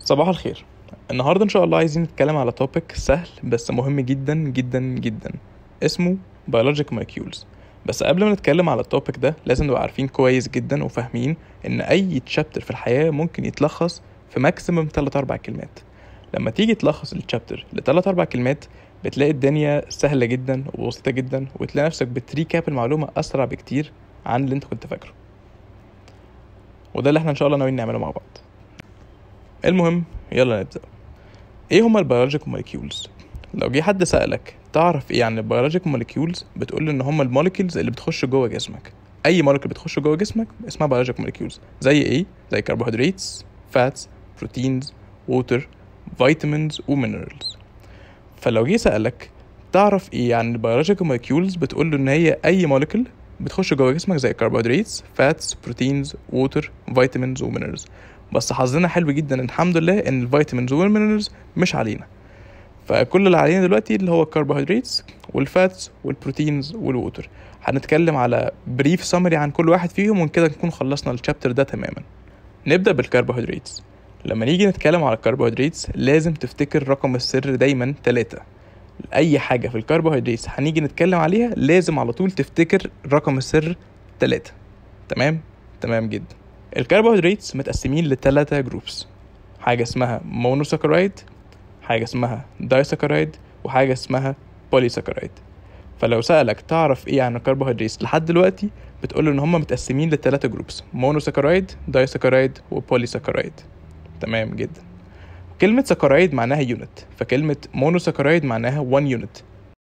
صباح الخير النهارده ان شاء الله عايزين نتكلم على توبيك سهل بس مهم جدا جدا جدا اسمه biologic molecules بس قبل ما نتكلم على التوبيك ده لازم نبقى عارفين كويس جدا وفاهمين ان اي تشابتر في الحياه ممكن يتلخص في ماكسيمم 3 4 كلمات لما تيجي تلخص التشابتر لثلاث اربع كلمات بتلاقي الدنيا سهله جدا وبسيطه جدا وتلاقي نفسك بتريكاب المعلومه اسرع بكتير عن اللي انت كنت فاكره وده اللي احنا ان شاء الله ناويين نعمله مع بعض المهم يلا نبدأ ايه هما البيولوجيك موليكيولز لو جه حد سألك تعرف ايه عن البيولوجيك موليكيولز بتقول له ان هما الموليكيولز اللي بتخش جوه جسمك اي موليكيول بتخش جوه جسمك اسمها بيولوجيك موليكيولز زي ايه زي كربوهيدراتس فاتس بروتينز ووتر فيتامينز ومينرالز فلو جه سألك تعرف ايه عن البيولوجيك موليكيولز بتقول له ان هي اي موليكيول بتخش جوه جسمك زي كربوهيدراتس فاتس بروتينز ووتر فيتامينز ومينرالز بس حظنا حلو جدا الحمد لله ان الفيتامينز والمينرالز مش علينا فكل اللي علينا دلوقتي اللي هو الكربوهيدراتس والفاتس والبروتينز والووتر هنتكلم على بريف سمري عن كل واحد فيهم وكده نكون خلصنا الشابتر ده تماما نبدا بالكربوهيدراتس لما نيجي نتكلم على الكربوهيدراتس لازم تفتكر رقم السر دايما تلاتة اي حاجه في الكربوهيدراتس هنيجي نتكلم عليها لازم على طول تفتكر رقم السر تلاتة تمام تمام جدا الكربوهيدراتس متقسمين لتلاتة جروبس حاجة اسمها مونوساكرايد حاجة اسمها دايساكرايد وحاجة اسمها بوليساكرايد فلو سألك تعرف ايه عن الكربوهيدراتس لحد دلوقتي بتقول ان هما متقسمين لتلاتة جروبس مونوساكرايد دايساكرايد وبوليساكرايد تمام جدا كلمة ساكرايد معناها يونت فكلمة مونوساكرايد معناها 1 يونت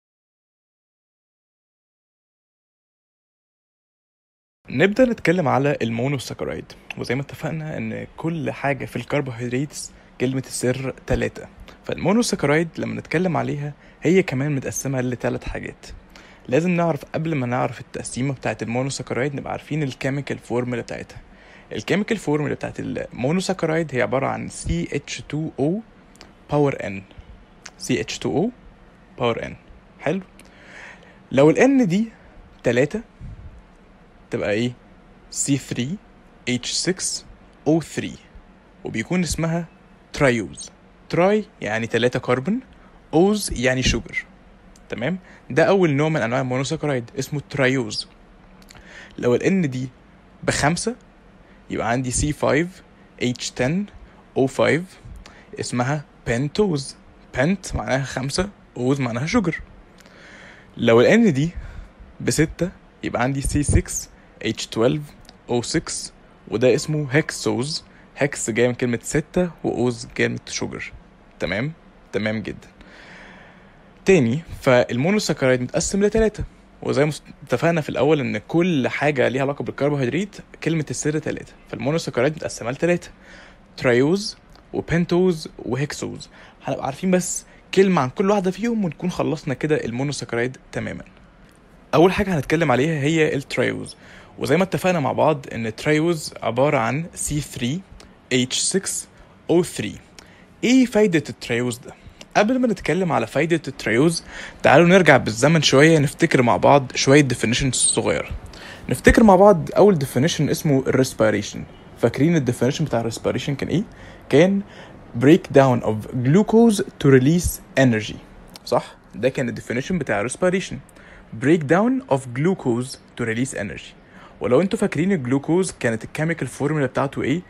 نبدأ نتكلم على المونوساكرايد وزي ما اتفقنا ان كل حاجة في الكربوهيدراتس كلمة السر تلاتة فالمونوساكرايد لما نتكلم عليها هي كمان متقسمة لتلات حاجات لازم نعرف قبل ما نعرف التقسيمة بتاعة المونوساكرايد نبقى عارفين الكيميكال فورمولا بتاعتها الكيميكال فورمولا بتاعت المونوساكرايد هي عبارة عن CH2O باور N CH2O باور N حلو لو ال N دي تلاتة تبقى ايه C3H6O3 وبيكون اسمها ترايوز تراي يعني تلاتة كربون اوز يعني شوجر تمام ده اول نوع من انواع المونوساكرايد اسمه ترايوز لو ال N دي بخمسة يبقى عندي C5H10O5 اسمها بنتوز بنت معناها خمسة اوز معناها شوجر لو ال N دي بستة يبقى عندي C6H12O6 وده اسمه هكسوز هكس جاي من كلمة ستة وأوز جاي من شوجر تمام تمام جدا تاني فالمونوساكرايد متقسم لتلاتة وزي ما اتفقنا في الاول ان كل حاجه ليها علاقه بالكربوهيدرات كلمه السر تلاتة فالمونوساكرايد متقسمه لتلاتة ترايوز وبنتوز وهكسوز هنبقى عارفين بس كلمه عن كل واحده فيهم ونكون خلصنا كده المونوساكرايد تماما اول حاجه هنتكلم عليها هي الترايوز وزي ما اتفقنا مع بعض ان الترايوز عباره عن C3H6O3 ايه فايده الترايوز ده قبل ما نتكلم على فايدة التريوز تعالوا نرجع بالزمن شوية نفتكر مع بعض شوية definitions صغيرة نفتكر مع بعض أول definition اسمه respiration فاكرين الديفينيشن بتاع respiration كان إيه؟ كان break down of glucose to release energy صح؟ ده كان الديفينيشن بتاع respiration break down of glucose to release energy ولو انتوا فاكرين الجلوكوز كانت الكيميكال فورمولا بتاعته ايه؟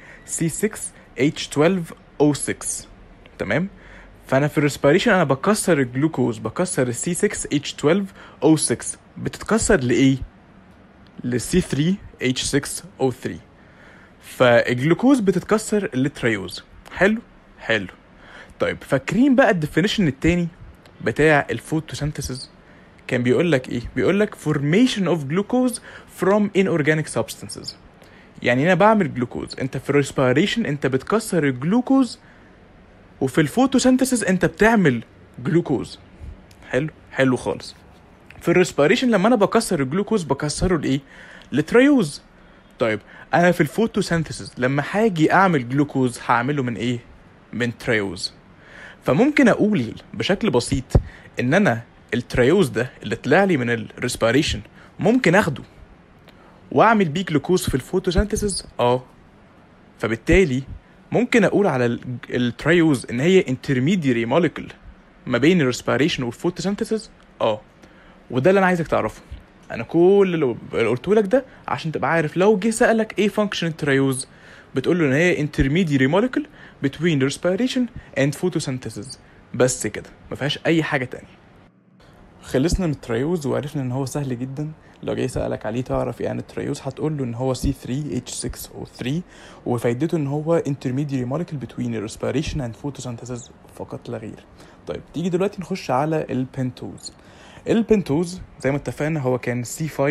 C6H12O6 تمام؟ فانا في الريسبيريشن انا بكسر الجلوكوز بكسر ال C6H12O6 بتتكسر لايه ل C3H6O3 فالجلوكوز بتتكسر للتريوز حلو حلو طيب فاكرين بقى الديفينيشن التاني بتاع الفوتوسينثيسيس كان بيقول لك ايه بيقول لك formation of glucose from inorganic substances يعني انا بعمل جلوكوز انت في الريسبيريشن انت بتكسر الجلوكوز وفي الفوتوسينثيسيس انت بتعمل جلوكوز حلو حلو خالص في الريسبيريشن لما انا بكسر الجلوكوز بكسره لايه لتريوز طيب انا في الفوتوسينثيسيس لما هاجي اعمل جلوكوز هعمله من ايه من تريوز فممكن اقول بشكل بسيط ان انا التريوز ده اللي طلع لي من الريسبيريشن ممكن اخده واعمل بيه جلوكوز في الفوتوسينثيسيس اه فبالتالي ممكن اقول على ال- التريوز ان هي intermediary molecule ما بين الريسبيريشن والفوتوسينثيسيس اه وده اللي انا عايزك تعرفه انا كل اللي قلته لك ده عشان تبقى عارف لو جه سالك ايه فانكشن التريوز بتقول له ان هي intermediary molecule between respiration and photosynthesis بس كده ما فيهاش اي حاجه تانية خلصنا من التريوز وعرفنا ان هو سهل جدا لو جاي سألك عليه تعرف يعني التريوز هتقول له ان هو C3H6O3 وفايدته ان هو intermediary molecule between respiration and photosynthesis فقط لا غير طيب تيجي دلوقتي نخش على البنتوز البنتوز زي ما اتفقنا هو كان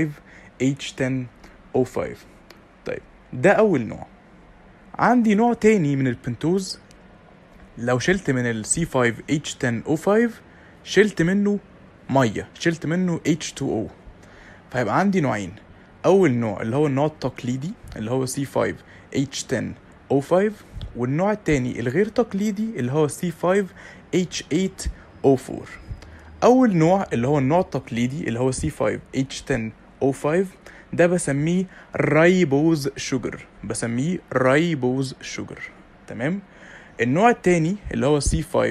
C5H10O5 طيب ده اول نوع عندي نوع تاني من البنتوز لو شلت من ال C5H10O5 شلت منه ميه شلت منه H2O فهيبقى عندي نوعين اول نوع اللي هو النوع التقليدي اللي هو C5H10O5 والنوع التاني الغير تقليدي اللي هو C5H8O4 اول نوع اللي هو النوع التقليدي اللي هو C5H10O5 ده بسميه رايبوز شوجر بسميه رايبوز شوجر تمام النوع التاني اللي هو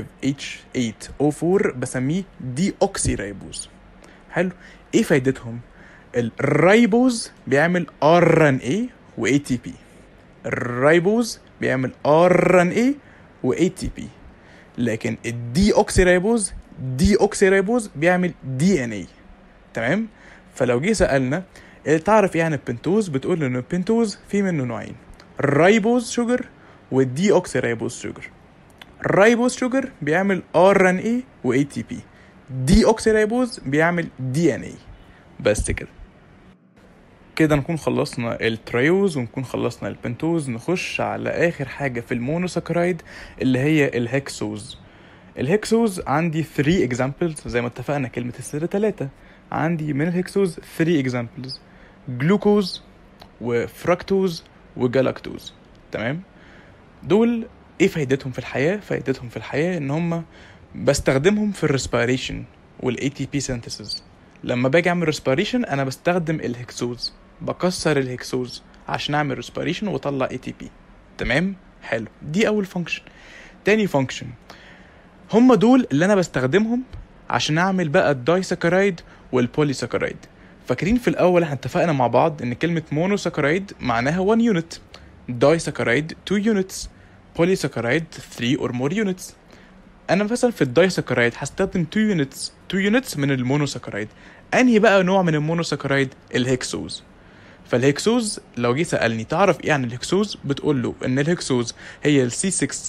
C5H8O4 بسميه دي اوكسي رايبوز حلو ايه فايدتهم الرايبوز بيعمل ار ان اي و اي تي بي الرايبوز بيعمل ار ان اي و اي تي بي لكن الدي اوكسي رايبوز دي اوكسي رايبوز بيعمل دي ان اي تمام فلو جه سالنا إيه تعرف ايه عن البنتوز بتقول ان البنتوز في منه نوعين رايبوز شوجر والدي اوكسي رايبوز شوجر الرايبوز شوجر بيعمل ار ان اي و اي تي بي دي اوكسي رايبوز بيعمل دي ان اي بس كده كده نكون خلصنا التريوز ونكون خلصنا البنتوز نخش على اخر حاجه في المونوساكرايد اللي هي الهكسوز الهكسوز عندي 3 examples زي ما اتفقنا كلمه السر 3 عندي من الهكسوز 3 examples جلوكوز وفركتوز وجلاكتوز تمام دول ايه فايدتهم في الحياه فايدتهم في الحياه ان هم بستخدمهم في الريسبيريشن والاي تي بي سينثيسيس لما باجي اعمل ريسبيريشن انا بستخدم الهكسوز بكسر الهكسوز عشان اعمل ريسبيريشن واطلع اي تي بي تمام حلو دي اول فانكشن تاني فانكشن هم دول اللي انا بستخدمهم عشان اعمل بقى الدايساكرايد والبوليساكرايد فاكرين في الاول احنا اتفقنا مع بعض ان كلمه مونوساكرايد معناها 1 يونت دايساكرايد 2 يونتس بوليساكرايد 3 or more units انا مثلا في الدايساكرايد هستخدم 2 يونتس 2 يونتس من المونوساكرايد انهي بقى نوع من المونوساكرايد الهكسوز فالهكسوز لو جه سالني تعرف ايه عن الهكسوز بتقول له ان الهكسوز هي ال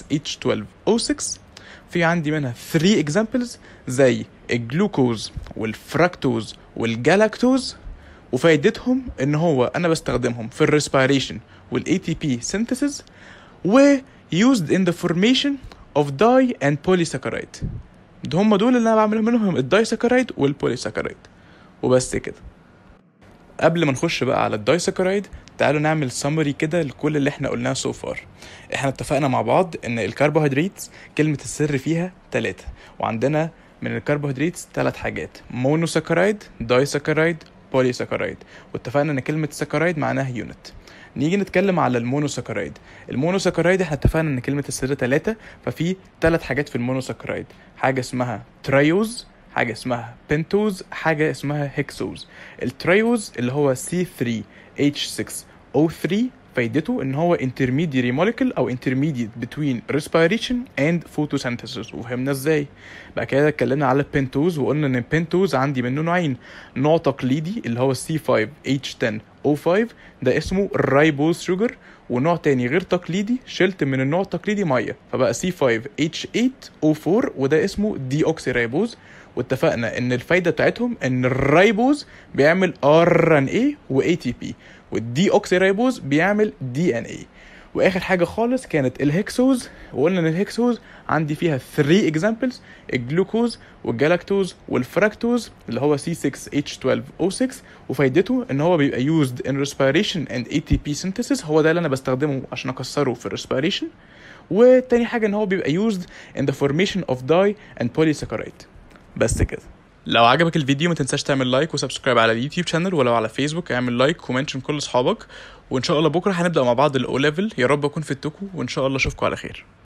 C6H12O6 في عندي منها 3 examples زي الجلوكوز والفركتوز والجلاكتوز وفايدتهم ان هو انا بستخدمهم في الريسبيريشن والاي تي بي synthesis و used in the formation of di and polysaccharide ده هم دول اللي انا بعمل منهم الدايساكرايد والبوليساكرايد وبس كده قبل ما نخش بقى على الدايساكرايد تعالوا نعمل سمري كده لكل اللي احنا قلناه سو فار احنا اتفقنا مع بعض ان الكربوهيدرات كلمة السر فيها تلاتة وعندنا من الكربوهيدرات تلات حاجات مونوساكرايد دايساكرايد بوليساكرايد واتفقنا ان كلمة ساكرايد معناها يونت نيجي نتكلم على المونوساكرايد المونوساكرايد احنا اتفقنا ان كلمة السر تلاتة ففي تلات حاجات في المونوساكرايد حاجة اسمها تريوز حاجة اسمها بنتوز حاجة اسمها هيكسوز التريوز اللي هو C3H6O3 فايدته ان هو intermediary molecule او intermediate between respiration and photosynthesis وفهمنا ازاي بعد كده اتكلمنا على البنتوز وقلنا ان البنتوز عندي منه نوعين نوع تقليدي اللي هو C5H10O5 ده اسمه الرايبوز شوجر ونوع تاني غير تقليدي شلت من النوع التقليدي ميه فبقى C5H8O4 وده اسمه دي اوكسي رايبوز واتفقنا ان الفايده بتاعتهم ان الرايبوز بيعمل ار ان اي واي تي بي والدي اوكسي رايبوز بيعمل دي ان اي واخر حاجه خالص كانت الهكسوز وقلنا ان الهكسوز عندي فيها 3 examples الجلوكوز والجلاكتوز والفراكتوز اللي هو C6H12O6 وفايدته ان هو بيبقى used in respiration and ATP synthesis هو ده اللي انا بستخدمه عشان اكسره في الريسبيريشن وتاني حاجه ان هو بيبقى used in the formation of di and polysaccharide بس كده لو عجبك الفيديو ما تنساش تعمل لايك وسبسكرايب على اليوتيوب شانل ولو على فيسبوك اعمل لايك ومنشن كل اصحابك وان شاء الله بكره هنبدا مع بعض الاو ليفل يا رب اكون فدتكم وان شاء الله اشوفكم على خير